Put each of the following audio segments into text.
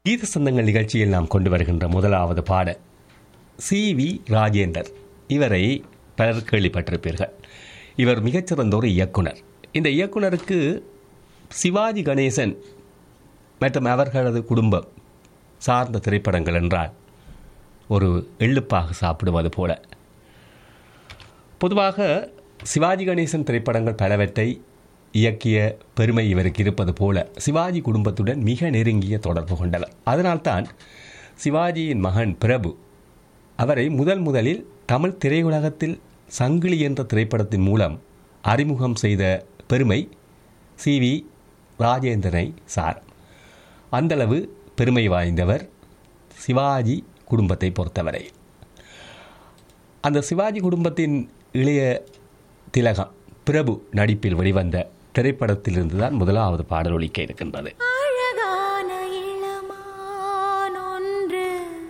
கீத சொந்தங்கள் நிகழ்ச்சியில் நாம் கொண்டு வருகின்ற முதலாவது பாட சி வி ராஜேந்தர் இவரை பலர் கேள்விப்பட்டிருப்பீர்கள் இவர் மிகச்சிறந்த ஒரு இயக்குனர் இந்த இயக்குனருக்கு சிவாஜி கணேசன் மற்றும் அவர்களது குடும்பம் சார்ந்த திரைப்படங்கள் என்றால் ஒரு எள்ளுப்பாக சாப்பிடுவது போல பொதுவாக சிவாஜி கணேசன் திரைப்படங்கள் பலவற்றை இயக்கிய பெருமை இவருக்கு இருப்பது போல சிவாஜி குடும்பத்துடன் மிக நெருங்கிய தொடர்பு கொண்டவர் அதனால்தான் சிவாஜியின் மகன் பிரபு அவரை முதல் முதலில் தமிழ் திரையுலகத்தில் சங்கிலி என்ற திரைப்படத்தின் மூலம் அறிமுகம் செய்த பெருமை சி வி ராஜேந்திரனை சார் அந்தளவு பெருமை வாய்ந்தவர் சிவாஜி குடும்பத்தை பொறுத்தவரை அந்த சிவாஜி குடும்பத்தின் இளைய திலகம் பிரபு நடிப்பில் வெளிவந்த திரைப்படத்திலிருந்து தான் முதலாவது பாடல் ஒலிக்க இருக்கின்றது அழகான இளமான் ஒன்று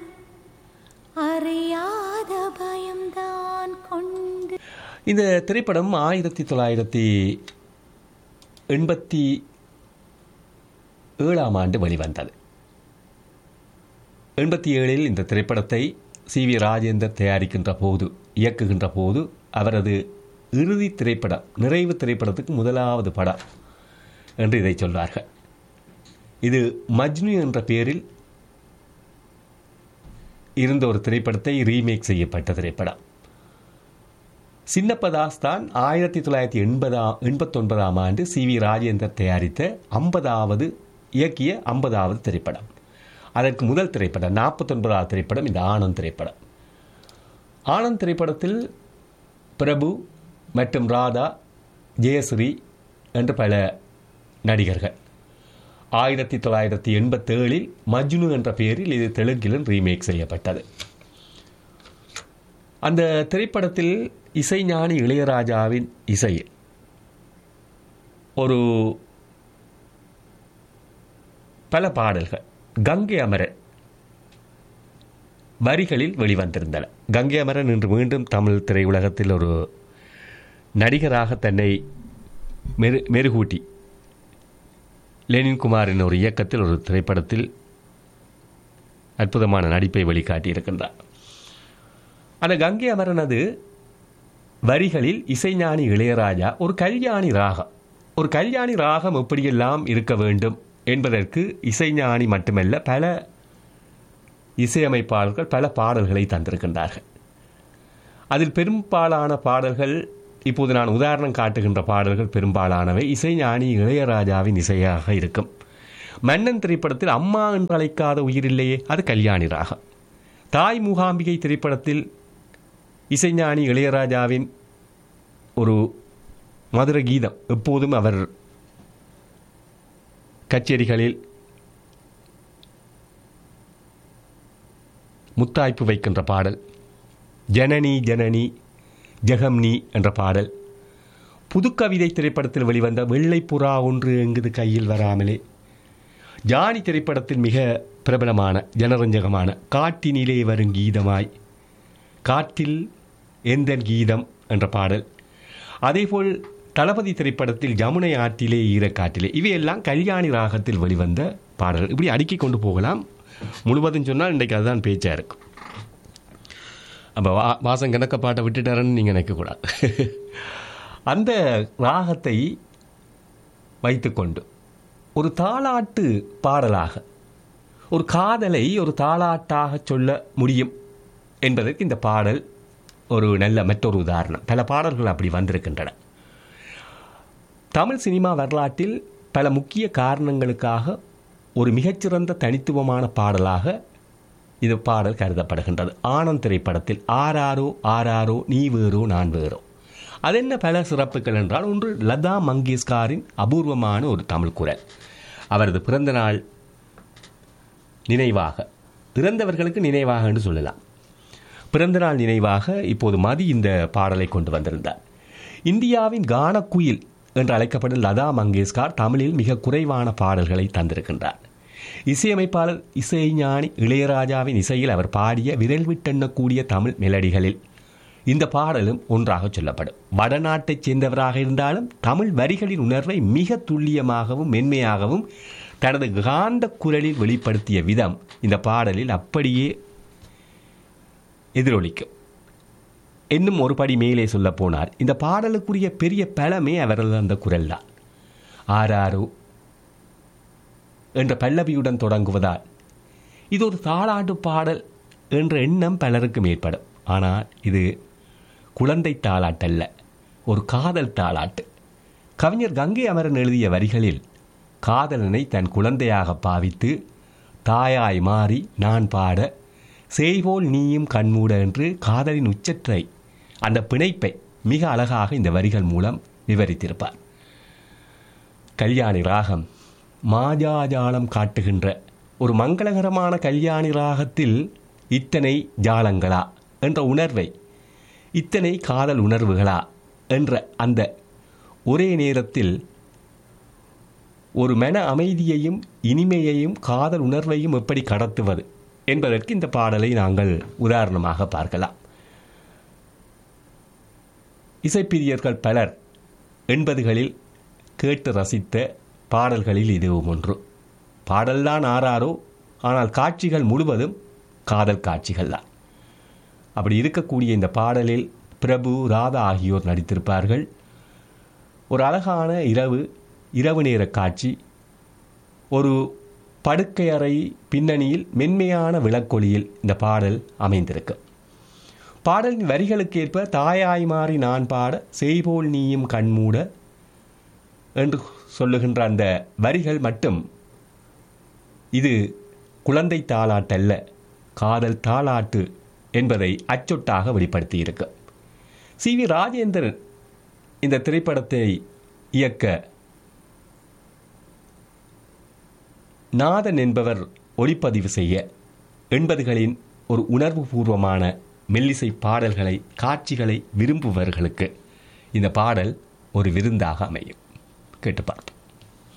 அறியாத பயம்தான் கொண்டு இந்த திரைப்படம் ஆயிரத்தி தொள்ளாயிரத்தி எண்பத்தி ஏழாம் ஆண்டு வெளிவந்தது எண்பத்தி ஏழில் இந்த திரைப்படத்தை சி வி ராஜேந்தர் தயாரிக்கின்ற போது இயக்குகின்ற போது அவரது இறுதி திரைப்படம் நிறைவு திரைப்படத்துக்கு முதலாவது படம் என்று இதை சொல்வார்கள் இது மஜ்னு என்ற பெயரில் இருந்த ஒரு திரைப்படத்தை ரீமேக் செய்யப்பட்ட திரைப்படம் சின்னப்பதாஸ் தான் ஆயிரத்தி தொள்ளாயிரத்தி எண்பதாம் எண்பத்தொன்பதாம் ஆண்டு சி வி ராஜேந்தர் தயாரித்த ஐம்பதாவது இயக்கிய ஐம்பதாவது திரைப்படம் அதற்கு முதல் திரைப்படம் நாற்பத்தொன்பதாவது திரைப்படம் இந்த ஆனந்த் திரைப்படம் ஆனந்த் திரைப்படத்தில் பிரபு மற்றும் ராதா ஜெயஸ்ரீ என்று பல நடிகர்கள் ஆயிரத்தி தொள்ளாயிரத்தி எண்பத்தேழில் மஜ்னு என்ற பெயரில் இது தெலுங்கிலும் ரீமேக் செய்யப்பட்டது அந்த திரைப்படத்தில் இசைஞானி இளையராஜாவின் இசையில் ஒரு பல பாடல்கள் கங்கை அமரன் வரிகளில் வெளிவந்திருந்தன கங்கை அமரன் இன்று மீண்டும் தமிழ் திரையுலகத்தில் ஒரு நடிகராக தன்னை மெரு மெருகூட்டி லெனின்குமாரின் ஒரு இயக்கத்தில் ஒரு திரைப்படத்தில் அற்புதமான நடிப்பை வெளிக்காட்டியிருக்கின்றார் அந்த கங்கை அமரனது வரிகளில் இசைஞானி இளையராஜா ஒரு கல்யாணி ராகம் ஒரு கல்யாணி ராகம் எப்படியெல்லாம் இருக்க வேண்டும் என்பதற்கு இசைஞானி மட்டுமல்ல பல இசையமைப்பாளர்கள் பல பாடல்களை தந்திருக்கின்றார்கள் அதில் பெரும்பாலான பாடல்கள் இப்போது நான் உதாரணம் காட்டுகின்ற பாடல்கள் பெரும்பாலானவை இசைஞானி இளையராஜாவின் இசையாக இருக்கும் மன்னன் திரைப்படத்தில் அம்மா என்று அழைக்காத உயிரில்லையே அது கல்யாணி ராகம் தாய் மூகாம்பிகை திரைப்படத்தில் இசைஞானி இளையராஜாவின் ஒரு மதுர கீதம் எப்போதும் அவர் கச்சேரிகளில் முத்தாய்ப்பு வைக்கின்ற பாடல் ஜனனி ஜனனி ஜெகம்னி என்ற பாடல் புதுக்கவிதை திரைப்படத்தில் வெளிவந்த வெள்ளை புறா ஒன்று எங்குது கையில் வராமலே ஜானி திரைப்படத்தில் மிக பிரபலமான ஜனரஞ்சகமான காட்டினிலே வரும் கீதமாய் காட்டில் எந்தன் கீதம் என்ற பாடல் அதேபோல் தளபதி திரைப்படத்தில் ஜமுனை ஆற்றிலே ஈரக்காட்டிலே இவையெல்லாம் கல்யாணி ராகத்தில் வெளிவந்த பாடல்கள் இப்படி அடுக்கி கொண்டு போகலாம் முழுவதும் சொன்னால் இன்றைக்கு அதுதான் பேச்சாக இருக்கும் அப்போ வா வாசம் கணக்க பாட்டை விட்டுட்டாரன்னு நீங்கள் நினைக்கக்கூடாது அந்த ராகத்தை வைத்துக்கொண்டு ஒரு தாளாட்டு பாடலாக ஒரு காதலை ஒரு தாளாட்டாக சொல்ல முடியும் என்பதற்கு இந்த பாடல் ஒரு நல்ல மற்றொரு உதாரணம் பல பாடல்கள் அப்படி வந்திருக்கின்றன தமிழ் சினிமா வரலாற்றில் பல முக்கிய காரணங்களுக்காக ஒரு மிகச்சிறந்த தனித்துவமான பாடலாக இது பாடல் கருதப்படுகின்றது ஆனந்த் திரைப்படத்தில் ஆராரோ ஆராரோ நீ வேறோ நான் வேறோ அதென்ன பல சிறப்புகள் என்றால் ஒன்று லதா மங்கேஷ்காரின் அபூர்வமான ஒரு தமிழ் குரல் அவரது பிறந்த நாள் நினைவாக இறந்தவர்களுக்கு நினைவாக என்று சொல்லலாம் பிறந்தநாள் நினைவாக இப்போது மதி இந்த பாடலை கொண்டு வந்திருந்தார் இந்தியாவின் கானக்குயில் என்று அழைக்கப்படும் லதா மங்கேஷ்கார் தமிழில் மிக குறைவான பாடல்களை தந்திருக்கின்றார் இசையமைப்பாளர் இசைஞானி இளையராஜாவின் இசையில் அவர் பாடிய விரல் விட்டெண்ணக்கூடிய தமிழ் மெலடிகளில் இந்த பாடலும் ஒன்றாக சொல்லப்படும் வடநாட்டைச் சேர்ந்தவராக இருந்தாலும் தமிழ் வரிகளின் உணர்வை மிக துல்லியமாகவும் மென்மையாகவும் தனது காந்த குரலில் வெளிப்படுத்திய விதம் இந்த பாடலில் அப்படியே எதிரொலிக்கும் இன்னும் ஒரு படி மேலே சொல்ல போனால் இந்த பாடலுக்குரிய பெரிய பலமே அவரது அந்த குரல் தான் ஆராரோ என்ற பல்லவியுடன் தொடங்குவதால் இது ஒரு தாளாட்டு பாடல் என்ற எண்ணம் பலருக்கும் ஏற்படும் ஆனால் இது குழந்தை தாளாட்டல்ல ஒரு காதல் தாளாட்டு கவிஞர் கங்கை அமரன் எழுதிய வரிகளில் காதலனை தன் குழந்தையாக பாவித்து தாயாய் மாறி நான் பாட செய்போல் நீயும் கண்மூட என்று காதலின் உச்சற்றை அந்த பிணைப்பை மிக அழகாக இந்த வரிகள் மூலம் விவரித்திருப்பார் கல்யாணி ராகம் மாஜாஜாலம் காட்டுகின்ற ஒரு மங்களகரமான கல்யாணி ராகத்தில் இத்தனை ஜாலங்களா என்ற உணர்வை இத்தனை காதல் உணர்வுகளா என்ற அந்த ஒரே நேரத்தில் ஒரு மன அமைதியையும் இனிமையையும் காதல் உணர்வையும் எப்படி கடத்துவது என்பதற்கு இந்த பாடலை நாங்கள் உதாரணமாக பார்க்கலாம் இசைப்பிரியர்கள் பலர் எண்பதுகளில் கேட்டு ரசித்த பாடல்களில் இதுவும் ஒன்று பாடல்தான் ஆறாரோ ஆனால் காட்சிகள் முழுவதும் காதல் காட்சிகள் தான் அப்படி இருக்கக்கூடிய இந்த பாடலில் பிரபு ராதா ஆகியோர் நடித்திருப்பார்கள் ஒரு அழகான இரவு இரவு நேர காட்சி ஒரு படுக்கை அறை பின்னணியில் மென்மையான விளக்கொலியில் இந்த பாடல் அமைந்திருக்கு பாடலின் வரிகளுக்கேற்ப தாயாய் மாறி நான் பாட செய்போல் நீயும் கண்மூட என்று சொல்லுகின்ற அந்த வரிகள் மட்டும் இது குழந்தை தாளாட்டல்ல காதல் தாளாட்டு என்பதை அச்சொட்டாக வெளிப்படுத்தியிருக்கு சி வி ராஜேந்திரன் இந்த திரைப்படத்தை இயக்க நாதன் என்பவர் ஒளிப்பதிவு செய்ய எண்பதுகளின் ஒரு உணர்வுபூர்வமான மெல்லிசை பாடல்களை காட்சிகளை விரும்புபவர்களுக்கு இந்த பாடல் ஒரு விருந்தாக அமையும் கேட்டு பார்ப்போம்